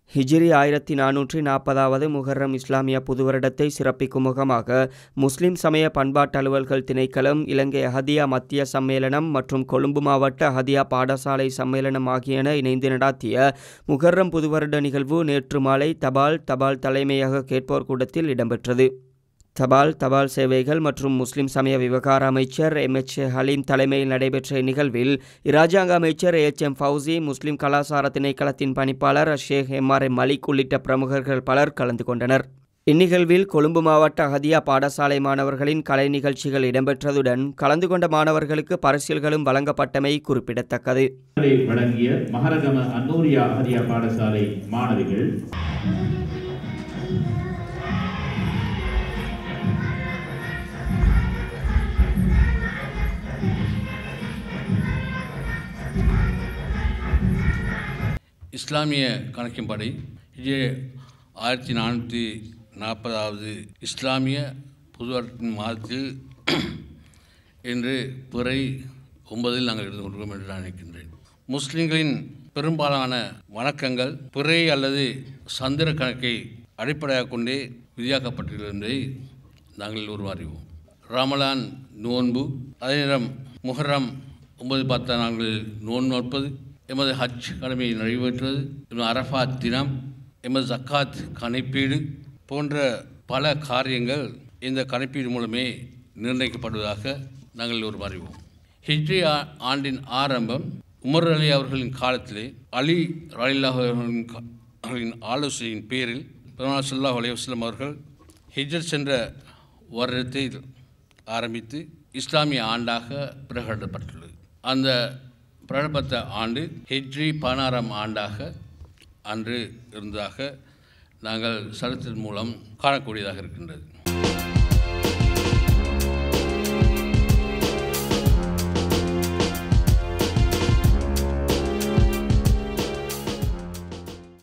ஹிஜ்ரி ஆயிரத்தி நானூற்றி நாற்பதாவது முஹர்ரம் இஸ்லாமிய புதுவருடத்தை சிறப்பிக்கும் முகமாக முஸ்லிம் சமய பண்பாட்டு அலுவல்கள் திணைக்களம் இலங்கை அஹதியா மத்திய சம்மேளனம் மற்றும் கொழும்பு மாவட்ட அஹதியா பாடசாலை சம்மேளனம் ஆகியன இணைந்து நடாத்திய முஹர்ரம் புதுவருட நிகழ்வு நேற்று மாலை தபால் தபால் தலைமையக கேட்போர் கூடத்தில் இடம்பெற்றது தபால் தபால் சேவைகள் மற்றும் முஸ்லிம் சமய விவகார அமைச்சர் எம் எச் ஹலீம் தலைமையில் நடைபெற்ற இந்நிகழ்வில் இராஜாங்க அமைச்சர் எச் எம் ஃபவுசி முஸ்லிம் கலாசார திணைக்களத்தின் பணிப்பாளர் Sheikh M R M Malik உள்ளிட்ட பிரமுகர்கள் பலர் கலந்து கொண்டனர் இந்நிகழ்வில் கொழும்பு மாவட்ட அகதியா பாடசாலை மாணவர்களின் கலை நிகழ்ச்சிகள் இடம்பெற்றதுடன் கலந்து கொண்ட மாணவர்களுக்கு பரிசில்களும் வழங்கப்பட்டமை குறிப்பிடத்தக்கது வழங்கிய மகரகம அன்னூரியா அகதியா பாடசாலை மாணவிகள் இஸ்லாமிய கணக்கின்படி இது ஆயிரத்தி நானூற்றி நாற்பதாவது இஸ்லாமிய புதுவரத்தின் மாதத்தில் இன்று பிறை ஒன்பதில் நாங்கள் இருந்து கொண்டிருக்கோம் என்று நான் நினைக்கின்றேன் முஸ்லிம்களின் பெரும்பாலான வணக்கங்கள் பிறை அல்லது சந்திர கணக்கை அடிப்படையாக கொண்டே விதியாக்கப்பட்டுள்ளது என்பதை நாங்கள் உருவாறிவோம் ரமலான் நோன்பு அதே நேரம் முஹர்ரம் ஒன்பது பத்து நாங்கள் நோன்பு நோற்பது எமது ஹஜ் கடமையை நிறைவேற்றுவது எமது அரஃபாத் தினம் எமது ஜக்காத் கணிப்பீடு போன்ற பல காரியங்கள் இந்த கணிப்பீடு மூலமே நிர்ணயிக்கப்படுவதாக நாங்கள் ஒரு அறிவோம் ஹிஜ்ரி ஆ- ஆண்டின் ஆரம்பம் உமர் அலி அவர்களின் காலத்திலே அலி ரலில்லாஹ் அவர்களின் கா- அவர்களின் ஆலோசனையின் பேரில் பெருமாள் ஸல்லல்லாஹு அலைஹி வஸல்லம் அவர்கள் ஹிஜ்ரத் சென்ற வருடத்தை ஆரம்பித்து இஸ்லாமிய ஆண்டாக பிரகடனப்பட்டுள்ளது அந்த பிரகடனப்பட்ட ஆண்டு ஹிஜ்ரி பதினாறாம் ஆண்டாக அன்று இருந்ததாக நாங்கள் சரித்தின் மூலம் காணக்கூடியதாக இருக்கின்றது